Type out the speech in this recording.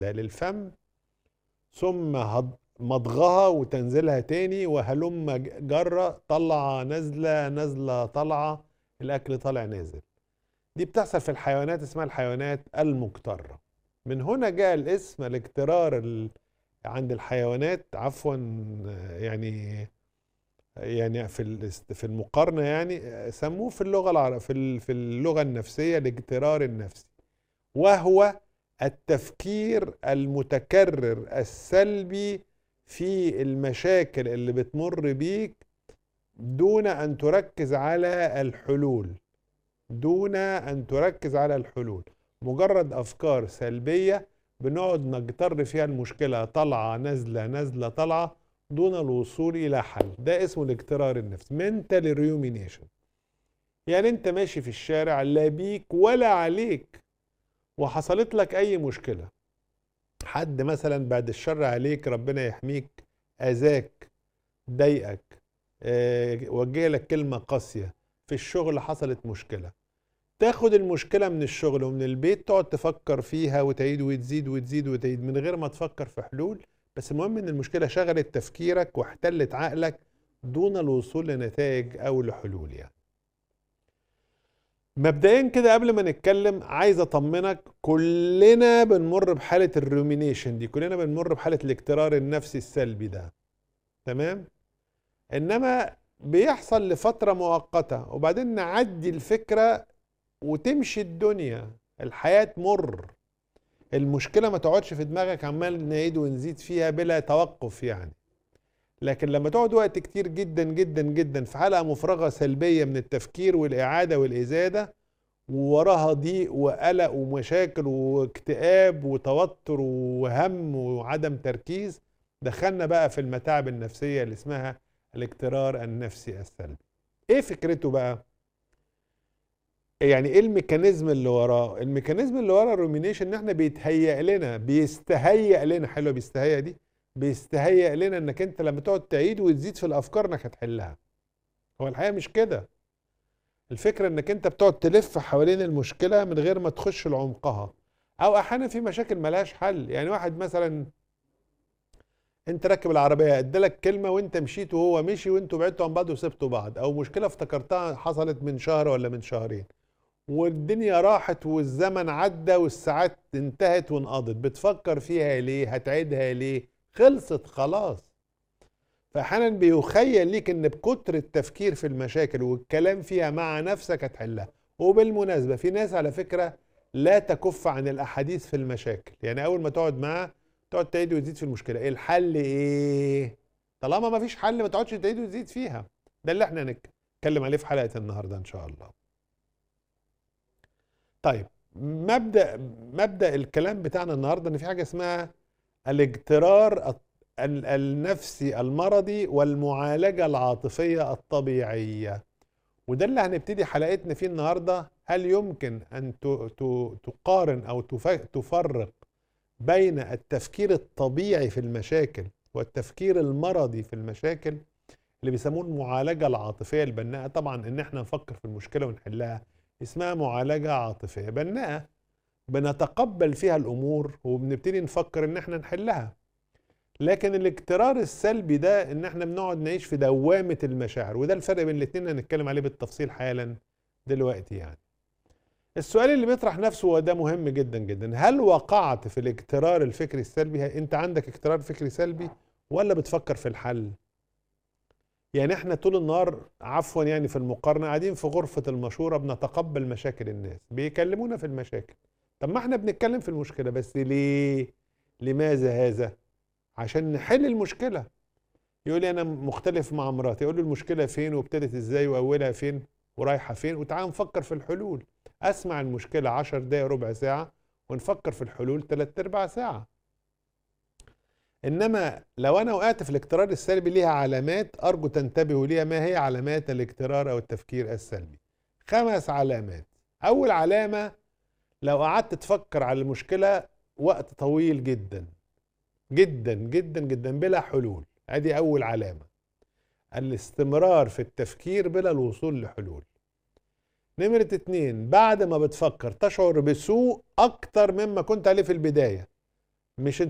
ده للفم ثم هض- مضغها وتنزيلها تاني وهلم ج- جرة طلع نازلة نازلة طالعة الأكل طالع نازل دي بتحصل في الحيوانات اسمها الحيوانات المكترة من هنا جاء الاسم الاكترار ال... عند الحيوانات عفوا آه، يعني يعني في الاست- في المقارنة يعني آه، سموه في اللغة العربية في ال- في اللغة النفسية الاكترار النفسي وهو التفكير المتكرر السلبي في المشاكل اللي بتمر بيك دون ان تركز على الحلول دون ان تركز على الحلول مجرد افكار سلبيه بنقعد نجتر فيها المشكله طالعه نازله نازله طالعه دون الوصول الى حل ده اسمه الاكترار النفسي mental rumination يعني انت ماشي في الشارع لا بيك ولا عليك وحصلت لك اي مشكله حد مثلا بعد الشر عليك ربنا يحميك اذاك ضايقك آه، وجه لك كلمه قاسيه في الشغل حصلت مشكله تاخد المشكله من الشغل ومن البيت تقعد تفكر فيها وتعيد وتزيد وتزيد وتعيد من غير ما تفكر في حلول بس المهم ان المشكله شغلت تفكيرك واحتلت عقلك دون الوصول لنتائج او لحلول يعني مبدئيا كده قبل ما نتكلم عايز اطمنك كلنا بنمر بحاله الرومينيشن دي كلنا بنمر بحاله الاكترار النفسي السلبي ده تمام انما بيحصل لفتره مؤقته وبعدين نعدي الفكره وتمشي الدنيا الحياه تمر المشكله ما تقعدش في دماغك عمال نعيد ونزيد فيها بلا توقف يعني لكن لما تقعد وقت كتير جدا جدا جدا في حلقه مفرغه سلبيه من التفكير والاعاده والازاده ووراها ضيق وقلق ومشاكل واكتئاب وتوتر وهم وعدم تركيز دخلنا بقى في المتاعب النفسيه اللي اسمها الاكترار النفسي السلبي ايه فكرته بقى يعني ايه الميكانيزم اللي وراه الميكانيزم اللي ورا الرومينيشن ان احنا بيتهيأ لنا بيستهيأ لنا حلوه بيستهيأ دي بيستهيأ لنا انك انت لما تقعد تعيد وتزيد في الافكار انك هتحلها هو الحقيقه مش كده الفكره انك انت بتقعد تلف حوالين المشكله من غير ما تخش لعمقها او احيانا في مشاكل ملهاش حل يعني واحد مثلا انت راكب العربيه ادالك كلمه وانت مشيت وهو مشي وانتوا بعدتوا عن بعض وسبتوا بعض او مشكله افتكرتها حصلت من شهر ولا من شهرين والدنيا راحت والزمن عدى والساعات انتهت وانقضت بتفكر فيها ليه هتعيدها ليه خلصت خلاص فاحيانا بيخيل ليك ان بكتر التفكير في المشاكل والكلام فيها مع نفسك هتحلها وبالمناسبه في ناس على فكره لا تكف عن الاحاديث في المشاكل يعني اول ما تقعد معاه تقعد تعيد وتزيد في المشكله الحل ايه طالما ما فيش حل ما تقعدش تعيد وتزيد فيها ده اللي احنا هنتكلم عليه في حلقه النهارده ان شاء الله طيب مبدا مبدا الكلام بتاعنا النهارده ان في حاجه اسمها الاجترار الط- ال- النفسي المرضي والمعالجه العاطفيه الطبيعيه وده اللي هنبتدي حلقتنا فيه النهارده هل يمكن ان ت- ت- تقارن او تف- تفرق بين التفكير الطبيعي في المشاكل والتفكير المرضي في المشاكل اللي بيسموه المعالجه العاطفيه البناءه طبعا ان احنا نفكر في المشكله ونحلها اسمها معالجه عاطفيه بناءه بنتقبل فيها الامور وبنبتدي نفكر ان احنا نحلها لكن الاكترار السلبي ده ان احنا بنقعد نعيش في دوامه المشاعر وده الفرق بين الاثنين هنتكلم عليه بالتفصيل حالا دلوقتي يعني السؤال اللي بيطرح نفسه وده مهم جدا جدا هل وقعت في الاكترار الفكري السلبي انت عندك اكترار فكري سلبي ولا بتفكر في الحل يعني احنا طول النهار عفوا يعني في المقارنه قاعدين في غرفه المشوره بنتقبل مشاكل الناس بيكلمونا في المشاكل طب ما احنا بنتكلم في المشكله بس ليه لماذا هذا عشان نحل المشكله يقول لي انا مختلف مع مراتي يقول له المشكله فين وابتدت ازاي واولها فين ورايحه فين وتعال نفكر في الحلول اسمع المشكله عشر دقايق ربع ساعه ونفكر في الحلول تلات ارباع ساعه انما لو انا وقعت في الاكترار السلبي ليها علامات ارجو تنتبهوا ليها ما هي علامات الاكترار او التفكير السلبي خمس علامات اول علامه لو قعدت تفكر على المشكله وقت طويل جدا جدا جدا جدا بلا حلول ادي اول علامه الاستمرار في التفكير بلا الوصول لحلول نمرة اتنين بعد ما بتفكر تشعر بسوء أكتر مما كنت عليه في البداية مش